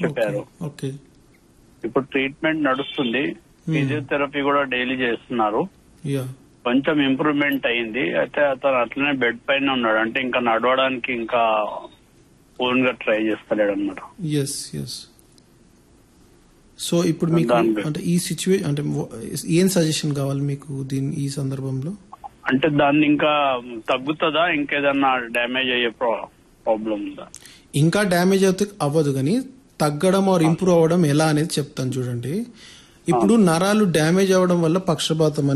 చెప్పారు ఓకే ఇప్పుడు ట్రీట్మెంట్ నడుస్తుంది ఫిజియోథెరపీ కూడా డైలీ చేస్తున్నారు యా కొంచెం ఇంప్రూవ్మెంట్ అయింది అయితే అతను అట్లనే బెడ్ పైన ఉన్నాడు అంటే ఇంకా నడవడానికి ఇంకా ఓన్ గా ట్రై చేస్తలేడు అనమాట ఎస్ ఎస్ సో ఇప్పుడు మీకు దాని- అంటే ఈ సిచ్యువేషన్ అంటే వ- ఏం సజెషన్ కావాలి మీకు దీని ఈ సందర్భంలో అంటే దాన్ని ఇంకా తగ్గుతుందా ఇంకేదన్నా డ్యామేజ్ అయ్యే ప్రాబ్లం ఉందా ఇంకా డ్యామేజ్ అయితే అవ్వదు కానీ తగ్గడం ఆర్ ఇంప్రూవ్ అవ్వడం ఎలా అనేది చెప్తాను చూడండి ఇప్పుడు నరాలు డ్యామేజ్ అవ్వడం వల్ల పక్షపాతం